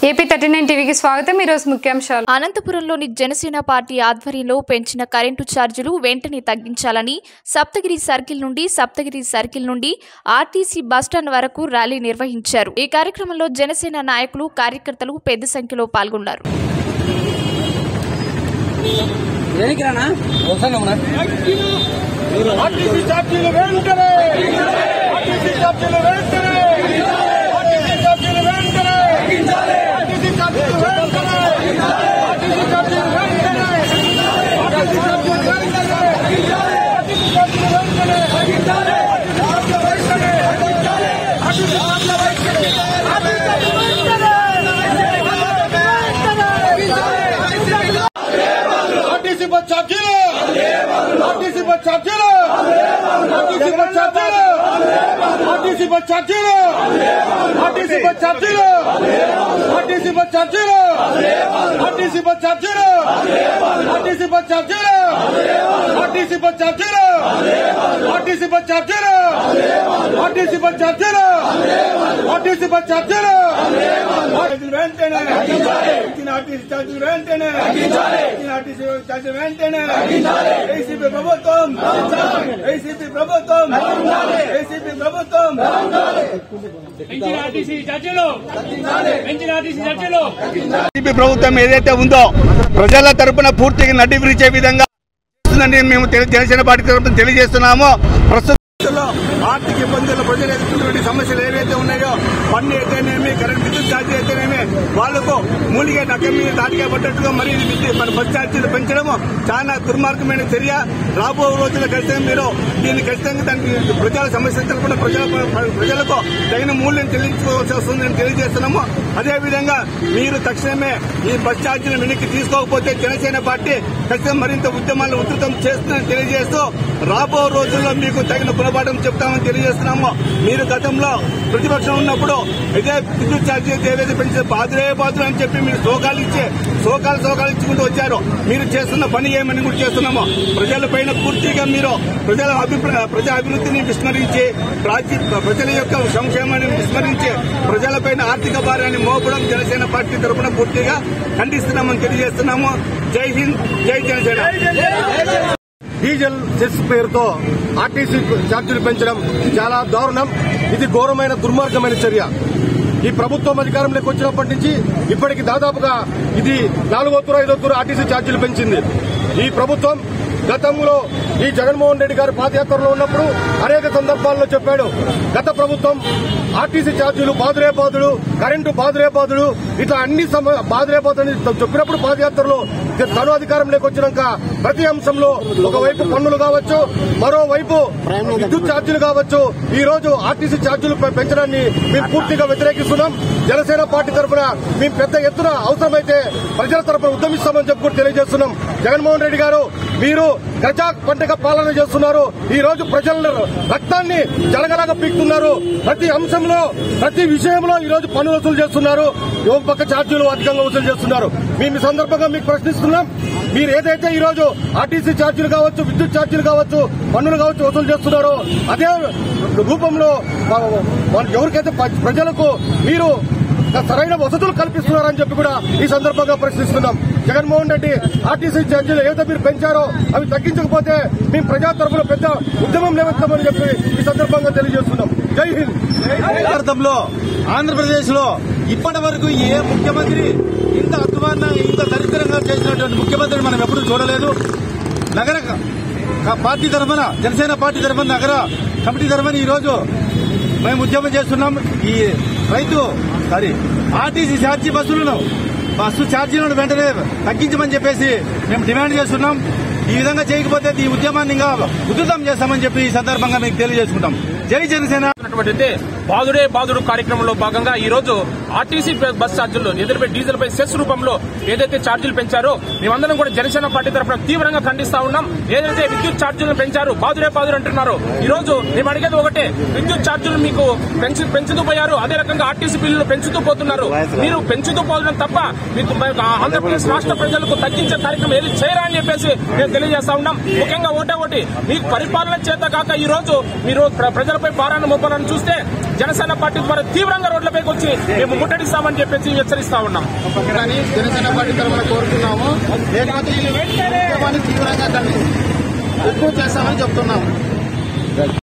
AP thirty nine టీవీకి స్వాగతం ఈరోజు ముఖ్యాంశాలు అనంతపురంలోని జనసేన పార్టీ ఆధ్వర్యంలో పెంచిన కరెంటు ఛార్జీలు వెంటనే తగ్గించాలని సప్తగిరి సర్కిల్ నుండి సప్తగిరి సర్కిల్ నుండి ఆర్టీసీ బస్టాండ్ వరకు ర్యాలీ నిర్వహించారు ఈ కార్యక్రమంలో జనసేన నాయకులు కార్యకర్తలు పెద్ద సంఖ్యలో పాల్గొన్నారు ఆర్టీసీ ఛార్జీలు వెంటనే ఆర్టీసీ ఛార్జీలు వెంటనే ఆర్టీసీ ఛార్జీలు వెంటనే ఆర్టీసీ ఛార్జీలు వెంటనే ఆర్టీసీ ఛార్జీలు వెంటనే ఆర్టీసీ ఛార్జీలు వెంటనే ఆర్టీసీ ఛార్జీలు వెంటనే ఆర్టీసీ ఛార్జీలు వెంటనే ఆర్టీసీ ఛార్జీలు వెంటనే ఆర్టీసీ ఛార్జీలు వెంటనే ఆర్టీసీ బస్ ఛార్జీలు ఆర్టీసీ బస్ ఛార్జీలు ఆర్టీసీ బస్ ఛార్జీలు ఆర్టీసీ బస్ ఛార్జీలు ఆర్టీసీ బస్ ఛార్జీలు ఆర్టీసీ బస్ ఛార్జీలు ఆర్టీసీ బస్ ఛార్జీలు ఆర్టీసీ బస్ ఛార్జీలు ఆర్టీసీ బస్ ఛార్జీలు ఆర్టీసీ బస్ ఛార్జీలు ఆర్టీసీ బస్ ఛార్జీలు ఆర్టీసీ బస్ ఛార్జీలు ఛార్జీలు వెంటనే ఇచ్చిన ఆర్టీసీ ఛార్జీలు వెంటనే ఇచ్చిన ఆర్టీసీ ఛార్జీలు వెంటనే ఏసీపీ ప్రభుత్వం ఏసీపీ ప్రభుత్వం ఏసీపీ ప్రభుత్వం పెంచిన ఆర్టీసీ ఛార్జీలు పెంచిన ఆర్టీసీ ఛార్జీలు టీడీపీ ప్రభుత్వం ఏదైతే ఉందో ప్రజల తరపున పూర్తిగా నడ్డి విరిచే విధంగా చేస్తుందని మేము తెలి- జనసేన పార్టీ తరపున తెలియజేస్తున్నాము ప్రస్తుతం ఆర్థిక ఇబ్బందులు ప్రజలు ఎదుర్కొన్నటువంటి సమస్యలు ఏవైతే ఉన్నాయో పన్ను అయితేనేమి కరెంట్ విద్యుత్ ఛార్జీ అయితేనేమి వాళ్లకు మూలిగే నక్కం మీద తాటిగా పడ్డట్టుగా మరి ఇది విద్యుత్ మన బస్ ఛార్జీలు పెంచడము చాలా దుర్మార్గమైన చర్య రాబో రోజుల్లో ఖచ్చితంగా మీరు దీన్ని ఖచ్చితంగా దానికి ప్రజల సమస్యల తరపున ప్రజల ప్రజలకు తగిన మూల్యం చెల్లించుకోవాల్సి వస్తుందని తెలియజేస్తున్నాము అదేవిధంగా మీరు తక్షణమే ఈ బస్ ఛార్జీలను వెనక్కి తీసుకోకపోతే జనసేన పార్టీ ఖచ్చితంగా మరింత ఉద్యమాలను ఉధృతం చేస్తుందని తెలియజేస్తూ రాబో రోజుల్లో మీకు తగిన గుణపాఠం చెప్తామని తెలియజేస్తున్నాము మీరు గతంలో ప్రతిపక్షం ఉన్నప్పుడు ఇదే విద్యుత్ ఛార్జీ ఏదైతే పెంచిన బాధులే బాధులు అని చెప్పి మీరు శోకాలు ఇచ్చే శోకాలు శోకాలు ఇచ్చుకుంటూ వచ్చారు మీరు చేస్తున్న పని ఏమని కూడా చేస్తున్నాము ప్రజలపైన పూర్తిగా మీరు ప్రజల అభిప్రాయ ప్రజా అభివృద్ధిని విస్మరించి రాజ్య ప్రజల యొక్క సంక్షేమాన్ని విస్మరించి ప్రజలపైన ఆర్థిక భారాన్ని మోపడం జనసేన పార్టీ తరఫున పూర్తిగా ఖండిస్తున్నామని తెలియజేస్తున్నాము జై హింద్ జై జనసేన డీజిల్ సెస్ పేరుతో ఆర్టీసీ ఛార్జీలు పెంచడం చాలా దారుణం ఇది ఘోరమైన దుర్మార్గమైన చర్య ఈ ప్రభుత్వం అధికారంలోకి వచ్చినప్పటి నుంచి ఇప్పటికి దాదాపుగా ఇది నాలుగో తూర ఐదో తూర ఆర్టీసీ ఛార్జీలు పెంచింది ఈ ప్రభుత్వం గతంలో ఈ జగన్మోహన్ రెడ్డి గారు పాదయాత్రలో ఉన్నప్పుడు అనేక సందర్భాల్లో చెప్పాడు గత ప్రభుత్వం ఆర్టీసీ ఛార్జీలు బాదురే బాదులు కరెంటు బాదురే బాదులు ఇట్లా అన్ని సమ- బాదురే బాదులు చెప్పినప్పుడు పాదయాత్రలో తను అధికారంలోకి వచ్చినాక ప్రతి అంశంలో ఒకవైపు పన్నులు కావచ్చు మరోవైపు విద్యుత్ ఛార్జీలు కావచ్చు ఈ రోజు ఆర్టీసీ ఛార్జీలు పె- పెంచడాన్ని మేము పూర్తిగా వ్యతిరేకిస్తున్నాం జనసేన పార్టీ తరఫున మేము పెద్ద ఎత్తున అవసరమైతే ప్రజల తరఫున ఉద్యమిస్తామని చెప్పి కూడా తెలియజేస్తున్నాం జగన్మోహన్ రెడ్డి గారు మీరు ప్రజా పంటగా పాలన చేస్తున్నారు ఈ రోజు ప్రజల రక్తాన్ని జలగలాగా పీకుతున్నారు ప్రతి అంశంలో ప్రతి విషయంలో ఈ రోజు పన్నులు వసూలు చేస్తున్నారు యువ పక్క ఛార్జీలు అధికంగా వసూలు చేస్తున్నారు మేము ఈ సందర్భంగా మీకు ప్రశ్నిస్తున్నాం మీరు ఏదైతే ఈ రోజు ఆర్టీసీ ఛార్జీలు కావచ్చు విద్యుత్ ఛార్జీలు కావచ్చు పన్నులు కావచ్చు వసూలు చేస్తున్నారో అదే రూపంలో వా- వాళ్ళు ఎవరికైతే ప- ప్రజలకు మీరు సరైన వసతులు కల్పిస్తున్నారని చెప్పి కూడా ఈ సందర్భంగా ప్రశ్నిస్తున్నాం జగన్మోహన్ రెడ్డి ఆర్టీసీ ఛార్జీలు ఏదైతే మీరు పెంచారో అవి తగ్గించకపోతే మేము ప్రజా తరఫున పెద్ద ఉద్యమం లేవస్తామని చెప్పి ఈ సందర్భంగా తెలియజేస్తున్నాం జై హింద్ భారతంలో ఆంధ్రప్రదేశ్ లో ఇప్పటి వరకు ఏ ముఖ్యమంత్రి ఇంత అధ్వాన్న ఇంత దరిద్రంగా చేసినటువంటి ముఖ్యమంత్రిని మనం ఎప్పుడూ చూడలేదు నగర క- పార్టీ తరఫున జనసేన పార్టీ తరఫున నగర కమిటీ తరఫున ఈ రోజు మేము ఉద్యమం చేస్తున్నాం ఈ రైతు సారీ ఆర్టీసీ ఛార్జీ బస్సులను బస్సు ఛార్జీలను వెంటనే తగ్గించమని చెప్పేసి మేము డిమాండ్ చేస్తున్నాం ఈ విధంగా చేయకపోతే ఈ ఉద్యమాన్ని ఇంకా ఉధృతం చేస్తామని చెప్పి ఈ సందర్భంగా మీకు తెలియజేసుకుంటాం జై జనసేన ఉన్నటువంటిది బాదుడే బాదుడు కార్యక్రమంలో భాగంగా ఈ రోజు ఆర్టీసీ బస్ ఛార్జీలు ఎదురుపై డీజిల్ పై సెస్ రూపంలో ఏదైతే ఛార్జీలు పెంచారో మేమందరం కూడా జనసేన పార్టీ తరఫున తీవ్రంగా ఖండిస్తా ఉన్నాం ఏదైతే విద్యుత్ ఛార్జీలను పెంచారు బాదుడే బాదుడు అంటున్నారు ఈ రోజు మేము అడిగేది ఒకటే విద్యుత్ ఛార్జీలు మీకు పెంచు పెంచుతూ పోయారు అదే రకంగా ఆర్టీసీ బిల్లులు పెంచుతూ పోతున్నారు మీరు పెంచుతూ పోవడం తప్ప మీకు ఆంధ్రప్రదేశ్ రాష్ట్ర ప్రజలకు తగ్గించే కార్యక్రమం ఏది చేయరా అని చెప్పేసి మేము తెలియజేస్తా ఉన్నాం ముఖ్యంగా ఒకటే ఒకటి మీకు పరిపాలన చేత కాక ఈ రోజు మీరు ప్ర- ప్రజలపై భారాన్ని మోపాలని చేస్తున్నారని చూస్తే జనసేన పార్టీ ద్వారా తీవ్రంగా రోడ్లపైకి వచ్చి మేము ముట్టడిస్తామని చెప్పేసి హెచ్చరిస్తా ఉన్నాం కానీ జనసేన పార్టీ తరఫున కోరుతున్నాము లేకపోతే ఈ ఉద్యమాన్ని తీవ్రంగా ఖండి- ఎక్కువ చేస్తామని చెప్తున్నాము